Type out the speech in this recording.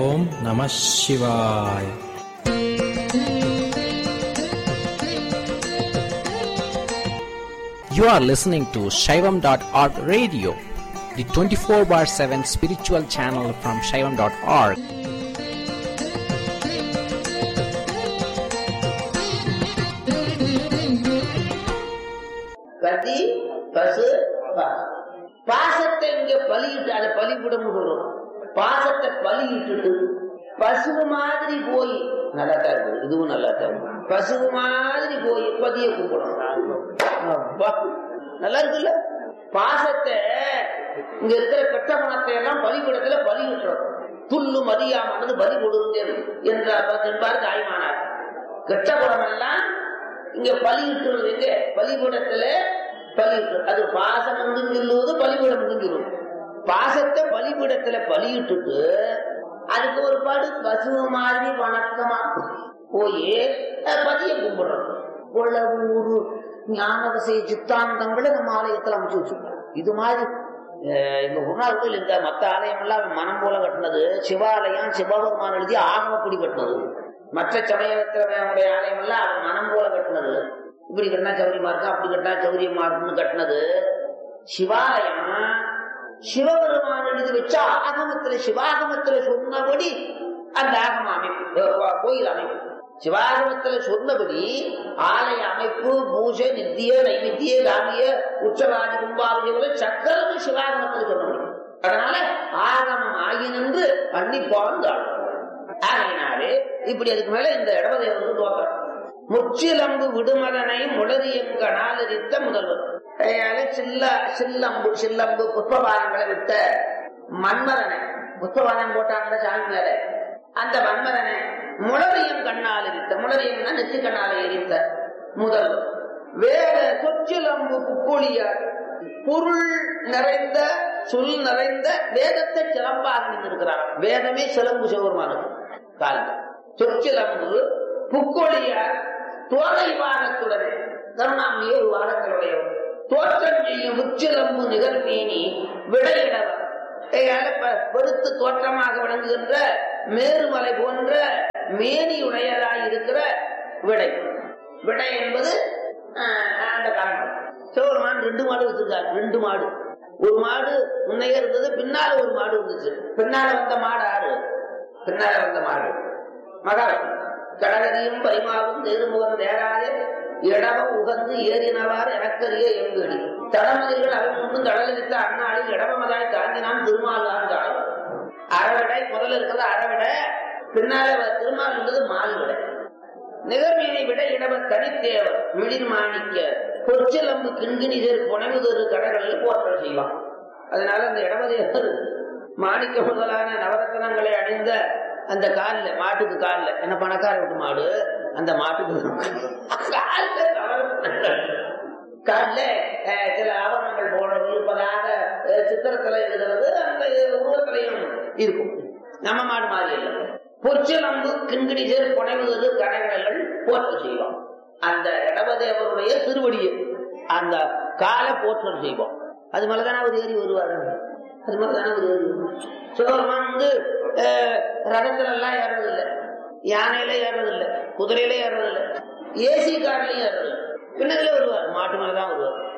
ஓம் நம சிவாய் You are listening to Shaivam.org radio, the 24 bar 7 spiritual channel from Shaivam.org. கத்தி பசு பாசம் பாசத்தை இங்க பலியிட்டு அதை பலிவிடம் வரும் பாசத்தை பலியிட்டுட்டு பசுவு மாதிரி போய் நல்லா தான் இருக்கு இதுவும் நல்லா தான் இருக்கு பசுவு மாதிரி போய் பதிய கூப்பிடணும் அப்பா, நல்லா இருக்குல்ல பாசத்தை இங்க இருக்கிற கெட்ட குணத்தை எல்லாம் பலிபிடத்துல பலியிட்டுறோம் துள்ளு மதியாமனது பலி கொடுங்க என்றார் என்பார் தாய்மானார் கெட்ட குணம் எல்லாம் இங்க பலியிட்டுறது எங்க பலிபீடத்துல பலியிட்டு அது பாசம் என்று சொல்லுவது பலிபீடம் என்று சொல்லுவது பாசத்தை பலிபீடத்துல பலியிட்டுட்டு அதுக்கு ஒரு பாடு பசு மாதிரி வணக்கமா போய் அஹ், பதிய கும்பிடுறோம் கொள்ளவூரு ஞானவசை சித்தாந்தங்களை நம்ம ஆலயத்துல அமைச்சு வச்சிருக்கோம் இது மாதிரி அஹ், எங்க முன்னாள் கோயில் இந்த மத்த ஆலயம் எல்லாம் மனம் போல கட்டினது சிவாலயம் சிவபெருமான் எழுதி ஆகமப்படி கட்டினது மற்ற சமயத்தினுடைய ஆலயம் எல்லாம் அது மனம் போல கட்டினது இப்படி கட்டினா சௌரியமா இருக்கும் அப்படி கட்டினா சௌரியமா இருக்கும்னு கட்டினது சிவாலயம் சிவபெருமான் எழுதி வச்ச ஆகமத்துல சிவாகமத்துல சொன்னபடி அந்த ஆகம அமைப்பு அஹ் கோயில் அமைப்பு சிவாகமத்துல சொன்னபடி ஆலய அமைப்பு பூஜை நித்திய நைமித்திய காமிய உற்சவாதி கும்பாபிஜங்களை சக்கரம் சிவாகமத்துல சொன்னபடி அதனால ஆகமம் ஆகி நின்று அன்னிப்பான் ஆகையினாலே இப்படி அதுக்கு மேல இந்த இடவதேவருக்கு தோற்றம் முச்சிலம்பு விடுமதனை முளரியங்க நாளரித்த முதல்வர் அதனால சில்ல சில்லம்பு சில்லம்பு புஷ்பபானங்களை விட்ட மன்மதனை புஷ்பபானம் போட்டாங்க சாமி மேல அந்த மன்மதனை முளரியம் கண்ணால் எரித்த முளரியம்னா நெச்சு கண்ணால எரித்த முதல்வர் வேற சொச்சிலம்பு புக்கொழியார் பொருள் நிறைந்த சொல் நிறைந்த வேதத்தை சிலம்பாக நின்றிருக்கிறார் வேதமே சிலம்பு சிவருமானது காலம் சொற்சிலம்பு புக்கொழியார் தோலை வாரத்துடன் கருணாமியே ஒரு வாரங்களுடையவர் தோற்றம் செய்யும் உச்சிலம்பு நிகழ்மேனி விடையிடவர் கையால ப- பெருத்து தோற்றமாக விளங்குகின்ற மேருமலை போன்ற மேனியுடையதாய் இருக்கிற விடை விடை என்பது ஆஹ், அந்த காரணம் சிவபெருமான் ரெண்டு மாடு வச்சிருக்காரு ரெண்டு மாடு ஒரு மாடு முன்னையே இருந்தது பின்னால ஒரு மாடு இருந்துச்சு பின்னால வந்த மாடு ஆறு பின்னால வந்த மாடு மகாலட்சுமி கடகதியும் பரிமாவும் தேருமுகம் தேராதே இடவம் உகந்து ஏறினவாறு எனக்கரிய எங்கடி தடமதில்கள் அவன் முன்னும் கடலித்த அண்ணாளில் இடவமதாய் தாங்கினான் திருமாலான் காலம் அறவிடை முதல்ல இருக்கிறது அறவிடை பின்னால வ- திருமால் என்பது மால்விடை நிகழ்வினை விட இடவர் தனித்தேவர் மிளிர் மாணிக்க பொற்சிலம்பு கிண்கிணிதர் புனைவுதொரு கடகளில் போற்றல் செய்வான் அதனால அந்த இடவதேவர் மாணிக்க முதலான நவரத்தனங்களை அணிந்த அந்த கால்ல மாட்டுக்கு கால்ல என்ன பணக்கார விட்டு மாடு அந்த மாட்டுக்கு கால்ல நவரத்னங்கள். கால்ல அஹ், சில ஆவரணங்கள் போல இருப்பதாக அஹ், சித்திரத்துல எழுதுறது அந்த உருவத்திலையும் இருக்கும் நம்ம மாடு மாதிரி இல்லை பொற்சிலம்பு கிண்கிணி சேர் புனைவுதல் கடைகள் போற்ற செய்வோம் அந்த இடவதேவருடைய திருவடியை அந்த காலை போற்றல் செய்வோம் அது மேலதானே அவர் ஏறி வருவாரு அது மேலதானே அவர் ஏறி வருவார். சிவபெருமான் வந்து அஹ், ரதத்துல எல்லாம் ஏறதில்லை யானையில ஏறதில்லை குதிரையில ஏறதில்லை ஏசி கார்லயும் ஏறதில்லை பின்னதுல வருவார் மாட்டு மேலதான் வருவார்